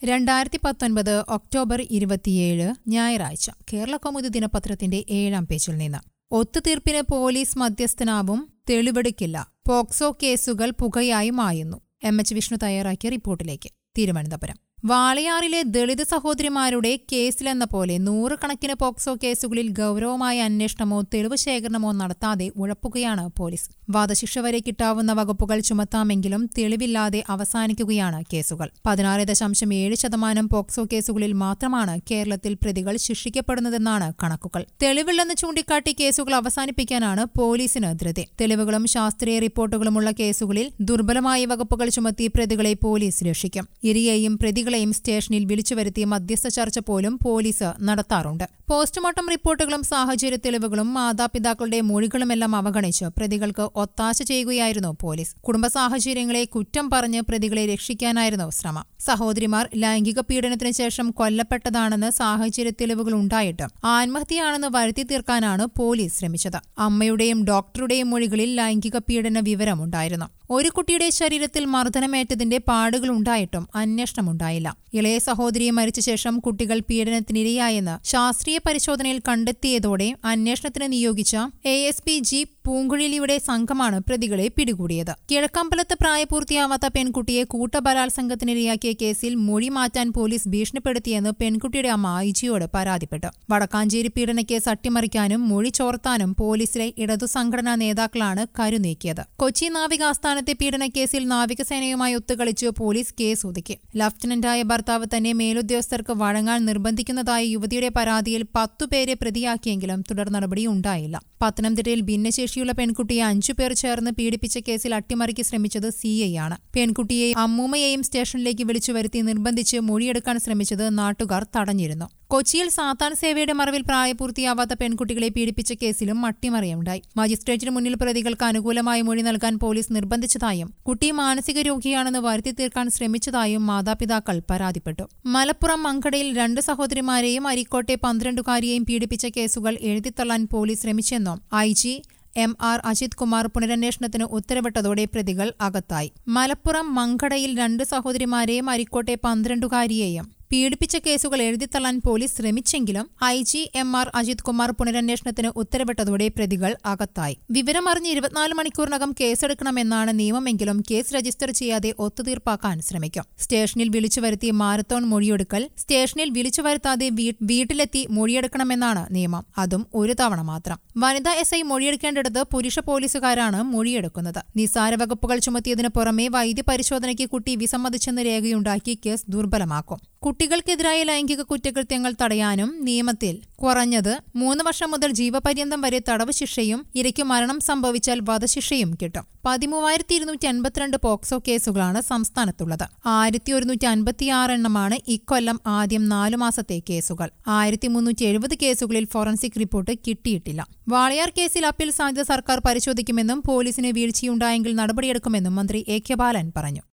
രണ്ടായിരത്തി പത്തൊൻപത് ഒക്ടോബർ ഇരുപത്തിയേഴ് ഞായറാഴ്ച കേരള കൗമുദി ദിനപത്രത്തിന്റെ ഏഴാം പേജിൽ നിന്ന് ഒത്തുതീർപ്പിന് പോലീസ് മധ്യസ്ഥനാവും തെളിവെടുക്കില്ല പോക്സോ കേസുകൾ പുകയായി മായുന്നു എം എച്ച് വിഷ്ണു തയ്യാറാക്കിയ റിപ്പോർട്ടിലേക്ക് തിരുവനന്തപുരം വാളയാറിലെ ദളിത് സഹോദരിമാരുടെ കേസിലെന്ന പോലെ നൂറുകണക്കിന് പോക്സോ കേസുകളിൽ ഗൗരവമായ അന്വേഷണമോ തെളിവ് ശേഖരണമോ നടത്താതെ ഉഴപ്പുകയാണ് പോലീസ് വധശിക്ഷ വരെ കിട്ടാവുന്ന വകുപ്പുകൾ ചുമത്താമെങ്കിലും തെളിവില്ലാതെ അവസാനിക്കുകയാണ് കേസുകൾ പതിനാറ് ദശാംശം ഏഴ് ശതമാനം പോക്സോ കേസുകളിൽ മാത്രമാണ് കേരളത്തിൽ പ്രതികൾ ശിക്ഷിക്കപ്പെടുന്നതെന്നാണ് കണക്കുകൾ തെളിവില്ലെന്ന് ചൂണ്ടിക്കാട്ടി കേസുകൾ അവസാനിപ്പിക്കാനാണ് പോലീസിന് ധൃതി തെളിവുകളും ശാസ്ത്രീയ റിപ്പോർട്ടുകളുമുള്ള കേസുകളിൽ ദുർബലമായ വകുപ്പുകൾ ചുമത്തി പ്രതികളെ പോലീസ് രക്ഷിക്കും ഇരയെയും പ്രതികളെയും സ്റ്റേഷനിൽ വിളിച്ചു വരുത്തി മധ്യസ്ഥ ചർച്ച പോലും പോലീസ് നടത്താറുണ്ട് പോസ്റ്റ്മോർട്ടം റിപ്പോർട്ടുകളും സാഹചര്യ തെളിവുകളും മാതാപിതാക്കളുടെ മൊഴികളുമെല്ലാം അവഗണിച്ച് പ്രതികൾക്ക് ഒത്താശ ചെയ്യുകയായിരുന്നു പോലീസ് കുടുംബ സാഹചര്യങ്ങളെ കുറ്റം പറഞ്ഞ് പ്രതികളെ രക്ഷിക്കാനായിരുന്നു ശ്രമം സഹോദരിമാർ ലൈംഗിക പീഡനത്തിന് ശേഷം കൊല്ലപ്പെട്ടതാണെന്ന് സാഹചര്യ തെളിവുകൾ ഉണ്ടായിട്ടും ആത്മഹത്യയാണെന്ന് വരുത്തി തീർക്കാനാണ് പോലീസ് ശ്രമിച്ചത് അമ്മയുടെയും ഡോക്ടറുടെയും മൊഴികളിൽ ലൈംഗിക പീഡന വിവരമുണ്ടായിരുന്നു ഒരു കുട്ടിയുടെ ശരീരത്തിൽ മർദ്ദനമേറ്റതിന്റെ പാടുകൾ ഉണ്ടായിട്ടും അന്വേഷണമുണ്ടായില്ല ഇളയ സഹോദരിയെ മരിച്ച ശേഷം കുട്ടികൾ പീഡനത്തിനിരയായെന്ന് ശാസ്ത്രീയ പരിശോധനയിൽ കണ്ടെത്തിയതോടെ അന്വേഷണത്തിന് നിയോഗിച്ച എ എസ് പി ജി പൂങ്കുഴലിയുടെ സംഘമാണ് പ്രതികളെ പിടികൂടിയത് കിഴക്കമ്പലത്ത് പ്രായപൂർത്തിയാവാത്ത പെൺകുട്ടിയെ കൂട്ടബലാത്സംഗത്തിനിരയാക്കിയ കേസിൽ മൊഴി മാറ്റാൻ പോലീസ് ഭീഷണിപ്പെടുത്തിയെന്ന് പെൺകുട്ടിയുടെ അമ്മ ഐജിയോട് പരാതിപ്പെട്ടു വടക്കാഞ്ചേരി പീഡനക്കേസ് അട്ടിമറിക്കാനും മൊഴി ചോർത്താനും പോലീസിലെ ഇടതു സംഘടനാ നേതാക്കളാണ് കരുനീക്കിയത് കൊച്ചി നാവിക ആസ്ഥാനത്തെ പീഡനക്കേസിൽ നാവികസേനയുമായി ഒത്തുകളിച്ച് പോലീസ് കേസ് ഒതുക്കി ലഫ്റ്റനന്റായ ഭർത്താവ് തന്നെ മേലുദ്യോഗസ്ഥർക്ക് വഴങ്ങാൻ നിർബന്ധിക്കുന്നതായി യുവതിയുടെ പരാതിയിൽ പത്തുപേരെ പ്രതിയാക്കിയെങ്കിലും തുടർ നടപടി ഉണ്ടായില്ല പത്തനംതിട്ടയിൽ ഭിന്നശേഷിയുള്ള പെൺകുട്ടിയെ അഞ്ചുപേർ ചേർന്ന് പീഡിപ്പിച്ച കേസിൽ അട്ടിമറിക്ക് ശ്രമിച്ചത് സി ഐ ആണ് പെൺകുട്ടിയെ അമ്മൂമ്മയെയും സ്റ്റേഷനിലേക്ക് വിളിച്ചു വരുത്തി നിർബന്ധിച്ച് മൊഴിയെടുക്കാൻ ശ്രമിച്ചത് നാട്ടുകാർ തടഞ്ഞിരുന്നു കൊച്ചിയിൽ സാത്താൻ സേവയുടെ മറവിൽ പ്രായപൂർത്തിയാവാത്ത പെൺകുട്ടികളെ പീഡിപ്പിച്ച കേസിലും അട്ടിമറിയുണ്ടായി മജിസ്ട്രേറ്റിന് മുന്നിൽ പ്രതികൾക്ക് അനുകൂലമായ മൊഴി നൽകാൻ പോലീസ് നിർബന്ധിച്ചതായും കുട്ടി മാനസിക രോഗിയാണെന്ന് വരുത്തി തീർക്കാൻ ശ്രമിച്ചതായും മാതാപിതാക്കൾ പരാതിപ്പെട്ടു മലപ്പുറം മങ്കടയിൽ രണ്ട് സഹോദരിമാരെയും അരിക്കോട്ടെ പന്ത്രണ്ടുകാരിയെയും പീഡിപ്പിച്ച കേസുകൾ എഴുതിത്തള്ളാൻ പോലീസ് ശ്രമിച്ചെന്നും I G M R Ajith Kumar പുനരന്വേഷണത്തിന് ഉത്തരവിട്ടതോടെ പ്രതികൾ അകത്തായി മലപ്പുറം മങ്കടയിൽ രണ്ട് സഹോദരിമാരെയും അരിക്കോട്ടെ പന്ത്രണ്ടുകാരിയെയും പീഡിപ്പിച്ച കേസുകൾ എഴുതിത്തള്ളാൻ പോലീസ് ശ്രമിച്ചെങ്കിലും I G M R Ajith Kumar പുനരന്വേഷണത്തിന് ഉത്തരവിട്ടതോടെ പ്രതികൾ അകത്തായി വിവരമറിഞ്ഞ് ഇരുപത്തിനാല് മണിക്കൂറിനകം കേസെടുക്കണമെന്നാണ് നിയമമെങ്കിലും കേസ് രജിസ്റ്റർ ചെയ്യാതെ ഒത്തുതീർപ്പാക്കാൻ ശ്രമിക്കും സ്റ്റേഷനിൽ വിളിച്ചു വരുത്തി മാരത്തോൺ മൊഴിയെടുക്കൽ സ്റ്റേഷനിൽ വിളിച്ചു വരുത്താതെ വീ- വീട്ടിലെത്തി മൊഴിയെടുക്കണമെന്നാണ് നിയമം അതും ഒരു തവണ മാത്രം വനിതാ എസ് ഐ മൊഴിയെടുക്കേണ്ടിടത്ത് പുരുഷ പോലീസുകാരാണ് മൊഴിയെടുക്കുന്നത് നിസാര വകുപ്പുകൾ ചുമത്തിയതിനു പുറമെ വൈദ്യ പരിശോധനയ്ക്ക് കുട്ടി വിസമ്മതിച്ചെന്ന് രേഖയുണ്ടാക്കി കേസ് ദുർബലമാക്കും കുട്ടികൾക്കെതിരായ ലൈംഗിക കുറ്റകൃത്യങ്ങൾ തടയാനും നിയമത്തിൽ കുറഞ്ഞത് മൂന്ന് വർഷം മുതൽ ജീവപര്യന്തം വരെ തടവ് ശിക്ഷയും ഇരയ്ക്ക് മരണം സംഭവിച്ചാൽ വധശിക്ഷയും കിട്ടും പതിമൂവായിരത്തി ഇരുന്നൂറ്റി അൻപത്തിരണ്ട് പോക്സോ കേസുകളാണ് സംസ്ഥാനത്തുള്ളത് ആയിരത്തി ഒരുന്നൂറ്റി അൻപത്തിയാറ് എണ്ണമാണ് ഇക്കൊല്ലം ആദ്യം നാലു മാസത്തെ കേസുകൾ ആയിരത്തി മുന്നൂറ്റി എഴുപത് കേസുകളിൽ ഫോറൻസിക് റിപ്പോർട്ട് കിട്ടിയിട്ടില്ല വാളയാർ കേസിൽ അപ്പീൽ സാധ്യത സർക്കാർ പരിശോധിക്കുമെന്നും പോലീസിന് വീഴ്ചയുണ്ടായെങ്കിൽ നടപടിയെടുക്കുമെന്നും മന്ത്രി എ കെ ബാലൻ പറഞ്ഞു